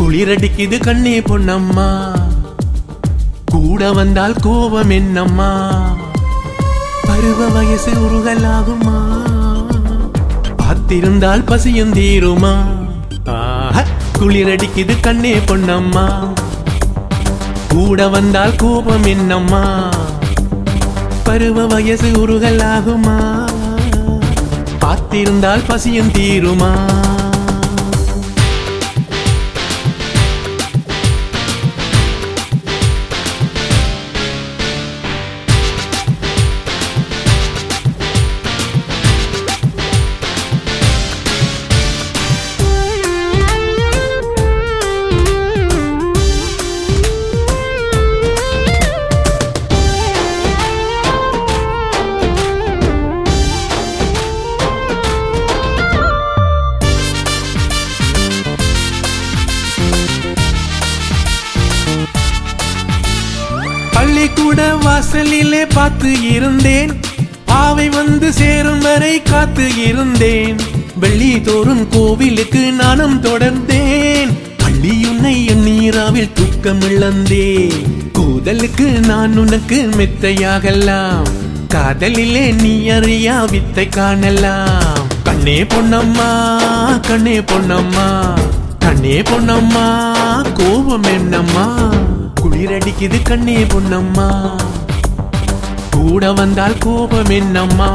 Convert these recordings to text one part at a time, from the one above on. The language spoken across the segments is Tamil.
குளிரடிக்குது கண்ணே பொன்னம்மா கூட வந்தால் கோபம் என்னம்மா பருவ வயசு உருகலாகுமா பார்த்திருந்தால் பசியும் தீருமா ஆஹா, குளிரடிக்குது கண்ணே பொன்னம்மா கூட வந்தால் கோபம் என்னம்மா பருவ வயசு உருகலாகுமா பார்த்திருந்தால் பசியும் தீருமா பள்ளிக்கூட வாசலிலே பார்த்து இருந்தேன் ஆவை வந்து சேரும் வரை காத்து இருந்தேன் வெள்ளி தோறும் கோவிலுக்கு நானும் தொடர்ந்தேன் பள்ளி உன்னை எண்ணீராவில் தூக்கம் இழந்தேன் கூதலுக்கு நான் உனக்கு மெத்தையாகலாம் காதலிலே நீ அறியா வித்தை காணலாம் கண்ணே பொன்னம்மா கண்ணே பொன்னம்மா கண்ணே பொன்னம்மா கோபம் என்னம்மா குளிரடிக்குது கண்ணே பொன்னம்மா கூட வந்தால் கோபம் என்னம்மா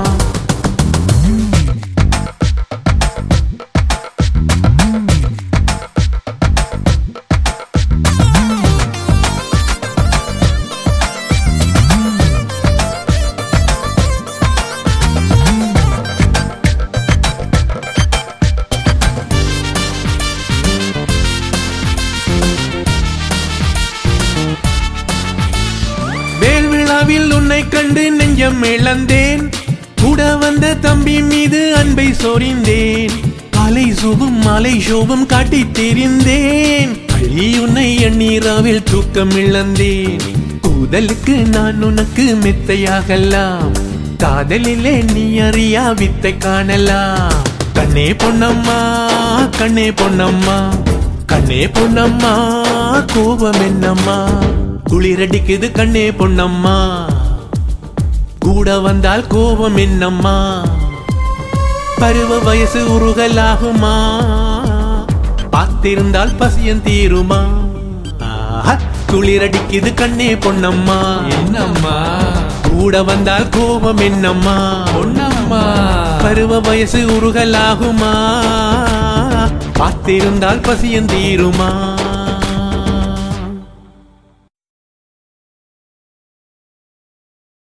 வேல் விழாவில் உன்னை கண்டு நெஞ்சம் இழந்தேன் கூட வந்த தம்பி மீது அன்பை சொரிந்தேன் காலை சோபம் மாலை சோபம் காட்டி தெரிந்தேன் அழி உன்னை எண்ணீராவில் தூக்கம் இழந்தேன் கூதலுக்கு நான் உனக்கு மெத்தையாகலாம் காதலிலே நீ அறியா வித்தை காணலாம் கண்ணே பொன்னம்மா கண்ணே பொன்னம்மா கண்ணே பொன்னம்மா கோபம் என்னம்மா குளிரடிக்குது கண்ணே பொன்னம்மா கூட வந்தால் கோபம் என்னம்மா பருவ வயசு உருகலாகுமா பார்த்திருந்தால் பசியம் தீருமா ஆஹா, குளிரடிக்குது கண்ணே பொன்னம்மா என்னம்மா கூட வந்தால் கோபம் என்னம்மா பொன்னம்மா பருவ வயசு உருகலாகுமா பார்த்திருந்தால் பசியம் தீருமா